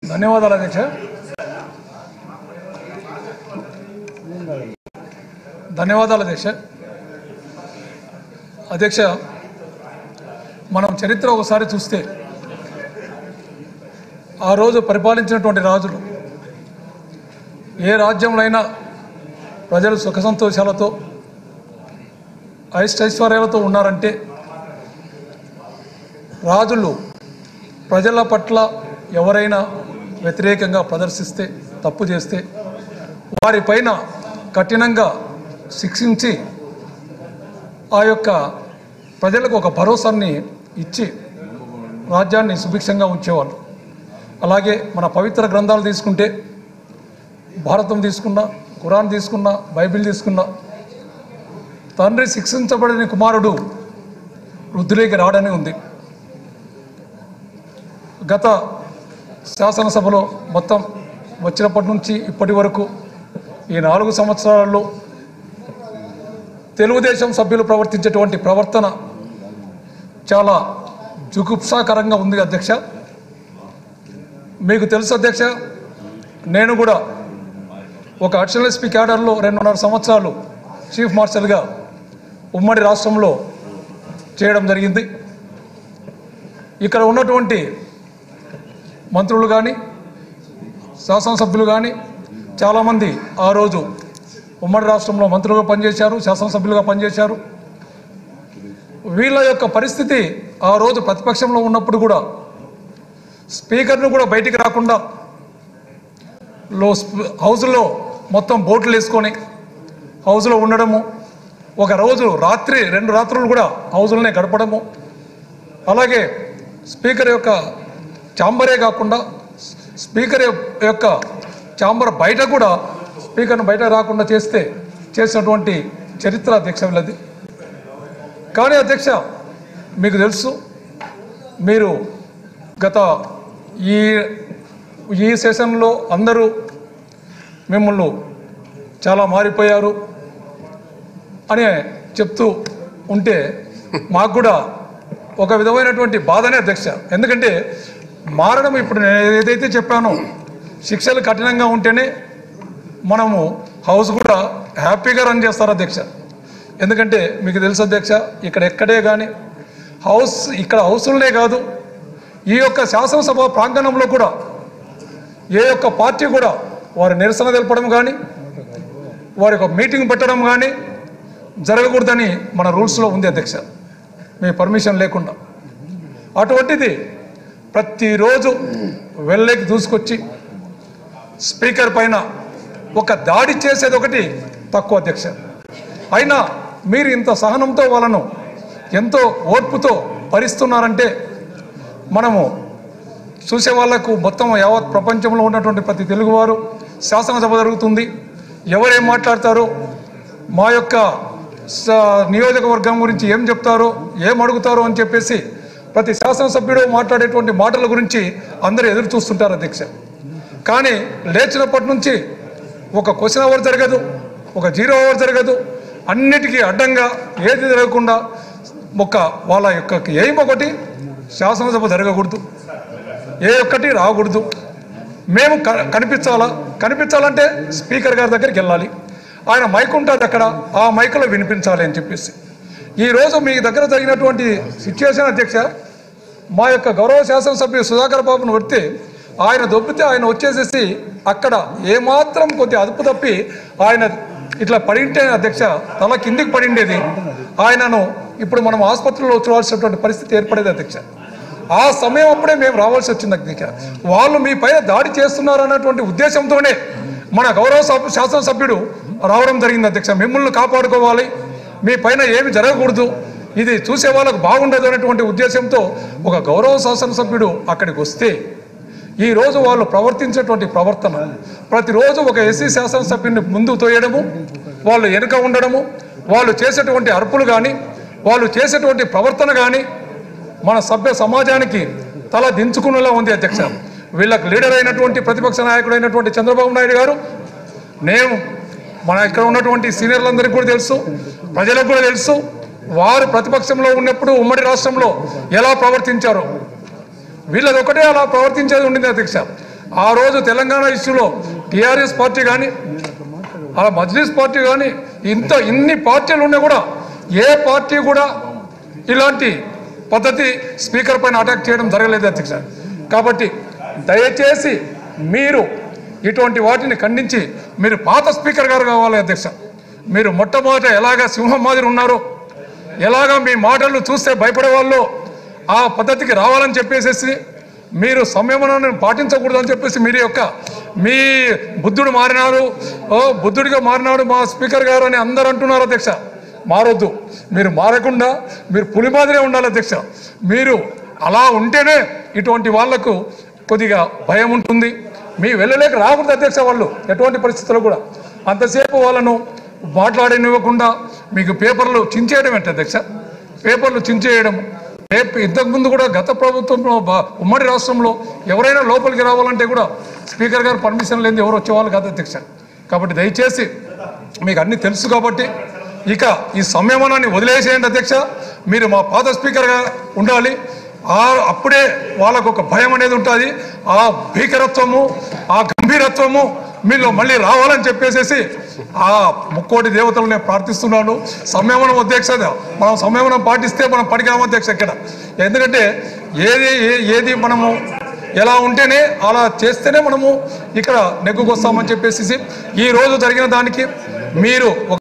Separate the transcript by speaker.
Speaker 1: ధన్యవాదాలు అధ్యక్ష ధన్యవాదాలు అధ్యక్ష అధ్యక్ష మనం చరిత్ర ఒకసారి చూస్తే ఆ రోజు పరిపాలించినటువంటి రాజులు ఏ రాజ్యంలో అయినా ప్రజలు సుఖ సంతోషాలతో ఐష్టైశ్వర్యాలతో ఉన్నారంటే రాజులు ప్రజల పట్ల ఎవరైనా వ్యతిరేకంగా ప్రదర్శిస్తే తప్పు చేస్తే వారిపైన కఠినంగా శిక్షించి ఆ యొక్క ప్రజలకు ఒక భరోసాన్ని ఇచ్చి రాజ్యాన్ని సుభిక్షంగా ఉంచేవాళ్ళు అలాగే మన పవిత్ర గ్రంథాలు తీసుకుంటే భారతం తీసుకున్నా ఖురాన్ తీసుకున్నా బైబిల్ తీసుకున్నా తండ్రి శిక్షించబడిన కుమారుడు వృద్ధులేకి రావడమే ఉంది గత శాసనసభలో మొత్తం వచ్చినప్పటి నుంచి ఇప్పటి వరకు ఈ నాలుగు సంవత్సరాల్లో తెలుగుదేశం సభ్యులు ప్రవర్తించేటువంటి ప్రవర్తన చాలా జుగుప్సాకరంగా ఉంది అధ్యక్ష మీకు తెలుసు అధ్యక్ష నేను కూడా ఒక అడిషనల్ ఎస్పీ క్యాడర్లో రెండున్నర సంవత్సరాలు చీఫ్ మార్షల్గా ఉమ్మడి రాష్ట్రంలో చేయడం జరిగింది ఇక్కడ ఉన్నటువంటి మంత్రులు కానీ శాసనసభ్యులు కానీ చాలామంది ఆ రోజు ఉమ్మడి రాష్ట్రంలో మంత్రులుగా పనిచేశారు శాసనసభ్యులుగా పనిచేశారు వీళ్ళ యొక్క పరిస్థితి ఆ రోజు ప్రతిపక్షంలో ఉన్నప్పుడు కూడా స్పీకర్ను కూడా బయటికి రాకుండా లో స్ప- హౌస్లో మొత్తం బోట్లు వేసుకొని హౌస్లో ఉండడము ఒక రోజు రాత్రి రెండు రాత్రులు కూడా హౌస్లోనే గడపడము అలాగే స్పీకర్ యొక్క ఛాంబరే కాకుండా స్పీకర్ యొక్క ఛాంబర్ బయట కూడా స్పీకర్ను బయట రాకుండా చేస్తే చేసినటువంటి చరిత్ర అధ్యక్ష వీళ్ళది కానీ అధ్యక్ష మీకు తెలుసు మీరు గత ఈ ఈ సెషన్లో అందరూ మిమ్మల్ని చాలా మారిపోయారు అని చెప్తూ ఉంటే మాకు కూడా ఒక విధమైనటువంటి బాధనే అధ్యక్ష ఎందుకంటే మారడం ఇప్పుడు నేను ఏదైతే చెప్పానో శిక్షలు కఠినంగా ఉంటేనే మనము హౌస్ కూడా హ్యాపీగా రన్ చేస్తారు అధ్యక్ష ఎందుకంటే మీకు తెలుసు అధ్యక్ష ఇక్కడ ఎక్కడే కానీ హౌస్ ఇక్కడ హౌసులనే కాదు ఈ యొక్క శాసనసభ ప్రాంగణంలో కూడా ఏ యొక్క పార్టీ కూడా వారి నిరసన తెలపడం కానీ వారి యొక్క మీటింగ్ పెట్టడం కానీ జరగకూడదని మన రూల్స్లో ఉంది అధ్యక్ష మీ పర్మిషన్ లేకుండా అటువంటిది ప్రతిరోజు వెళ్ళేకి దూసుకొచ్చి స్పీకర్ పైన ఒక దాడి చేసేది ఒకటి తక్కువ అధ్యక్ష అయినా మీరు ఇంత సహనంతో వాళ్ళను ఎంతో ఓర్పుతో భరిస్తున్నారంటే మనము చూసే వాళ్లకు మొత్తం యావత్ ప్రపంచంలో ఉన్నటువంటి ప్రతి తెలుగువారు శాసనసభ జరుగుతుంది ఎవరేం మాట్లాడతారో మా యొక్క స- నియోజకవర్గం గురించి ఏం చెప్తారో ఏం అడుగుతారో అని చెప్పేసి ప్రతి శాసనసభ్యుడు మాట్లాడేటువంటి మాటల గురించి అందరూ ఎదురు చూస్తుంటారు అధ్యక్ష కానీ లేచినప్పటి నుంచి ఒక క్వశ్చన్ అవర్ జరగదు ఒక జీరో అవర్ జరగదు అన్నిటికీ అడ్డంగా ఏది జరగకుండా ఒక వాళ్ళ యొక్క ఎయిమ్ ఒకటి శాసనసభ జరగకూడదు ఏ ఒక్కటి రాకూడదు మేము క- కనిపించాలా కనిపించాలంటే స్పీకర్ గారి దగ్గరికి వెళ్ళాలి ఆయన మైక్ ఉంటుంది అక్కడ ఆ మైకులో వినిపించాలి అని చెప్పేసి ఈరోజు మీ దగ్గర జరిగినటువంటి సిచ్యువేషన్ అధ్యక్ష మా యొక్క గౌరవ శాసనసభ్యులు సుధాకర్ బాబును వడితే ఆయన దొబ్బితే ఆయన వచ్చేసేసి అక్కడ ఏమాత్రం కొద్ది అదుపు తప్పి ఆయన ఇట్లా పడింటే అధ్యక్ష తల కిందికి పడిండేది ఆయనను ఇప్పుడు మనం ఆసుపత్రిలో చూడాల్సినటువంటి పరిస్థితి ఏర్పడేది అధ్యక్ష ఆ సమయం అప్పుడే మేము రావాల్సి వచ్చింది అధ్యక్ష వాళ్ళు మీ పైన దాడి చేస్తున్నారు అన్నటువంటి ఉద్దేశంతోనే మన గౌరవ సభ- శాసనసభ్యుడు రావడం జరిగింది అధ్యక్ష మిమ్మల్ని కాపాడుకోవాలి మీ పైన ఏమి జరగకూడదు ఇది చూసే వాళ్ళకు బాగుండదు అనేటువంటి ఉద్దేశంతో ఒక గౌరవ శాసనసభ్యుడు అక్కడికి వస్తే ఈ రోజు వాళ్ళు ప్రవర్తించేటువంటి ప్రవర్తన ప్రతిరోజు ఒక ఎస్సీ శాసనసభ్యుని ముందు తోయడము వాళ్ళు వెనుక ఉండడము వాళ్ళు చేసేటువంటి అర్పులు కానీ వాళ్ళు చేసేటువంటి ప్రవర్తన కానీ మన సభ్య సమాజానికి తల దించుకునేలా ఉంది అధ్యక్ష వీళ్ళకి లీడర్ అయినటువంటి ప్రతిపక్ష నాయకుడు అయినటువంటి చంద్రబాబు నాయుడు గారు నేను మన ఇక్కడ ఉన్నటువంటి సీనియర్లందరికీ కూడా తెలుసు ప్రజలకు కూడా తెలుసు వారు ప్రతిపక్షంలో ఉన్నప్పుడు ఉమ్మడి రాష్ట్రంలో ఎలా ప్రవర్తించారో వీళ్ళది ఒకటే అలా ప్రవర్తించేది ఉండింది అధ్యక్ష ఆ రోజు తెలంగాణ ఇష్యూలో టీఆర్ఎస్ పార్టీ కానీ ఆ మజ్లిస్ పార్టీ కానీ ఇంత ఇన్ని పార్టీలు ఉన్నా కూడా ఏ పార్టీ కూడా ఇలాంటి పద్ధతి స్పీకర్ పైన అటాక్ చేయడం జరగలేదు అధ్యక్ష కాబట్టి దయచేసి మీరు ఇటువంటి వాటిని ఖండించి మీరు పాత స్పీకర్ గారు కావాలి అధ్యక్ష మీరు మొట్టమొదట ఎలాగ సింహం మాదిరి ఉన్నారో ఎలాగ మీ మాటలు చూస్తే భయపడే వాళ్ళు ఆ పద్ధతికి రావాలని చెప్పేసేసి మీరు సంయమనాన్ని పాటించకూడదు అని చెప్పేసి మీరు యొక్క మీ బుద్ధుడు మారినారు ఓ బుద్ధుడిగా మారినాడు మా స్పీకర్ గారు అని అందరూ అంటున్నారు అధ్యక్ష మారొద్దు మీరు మారకుండా మీరు పులి మాదిరే ఉండాలి అధ్యక్ష మీరు అలా ఉంటేనే ఇటువంటి వాళ్లకు కొద్దిగా భయం ఉంటుంది మీ వెళ్ళలేక రాకూడదు అధ్యక్ష వాళ్ళు ఎటువంటి పరిస్థితుల్లో కూడా అంతసేపు వాళ్ళను మాట్లాడనివ్వకుండా మీకు పేపర్లు చించేయడం ఏంటి అధ్యక్ష పేపర్లు చించేయడం రేపు ఇంతకుముందు కూడా గత ప్రభుత్వంలో బా- ఉమ్మడి రాష్ట్రంలో ఎవరైనా లోపలికి రావాలంటే కూడా స్పీకర్ గారు పర్మిషన్ లేని ఎవరు వచ్చేవాళ్ళు కాదు అధ్యక్ష కాబట్టి దయచేసి మీకు అన్ని తెలుసు కాబట్టి ఇక ఈ సంయమనాన్ని వదిలేసేయండి అధ్యక్ష మీరు మా పాత స్పీకర్గా ఉండాలి ఆ అప్పుడే వాళ్ళకు ఒక భయం అనేది ఉంటుంది ఆ భీకరత్వము ఆ గంభీరత్వము మీలో మళ్ళీ రావాలని చెప్పేసేసి ఆ ముక్కోటి దేవతలు నేను ప్రార్థిస్తున్నాను సంయమనం అధ్యక్ష మనం సంయమనం పాటిస్తే మనం పడికాము అధ్యక్ష ఇక్కడ ఎందుకంటే ఏది ఏ- ఏది మనము ఎలా ఉంటేనే అలా చేస్తేనే మనము ఇక్కడ నెగ్గుకొస్తామని చెప్పేసి ఈ రోజు జరిగిన దానికి మీరు ఒక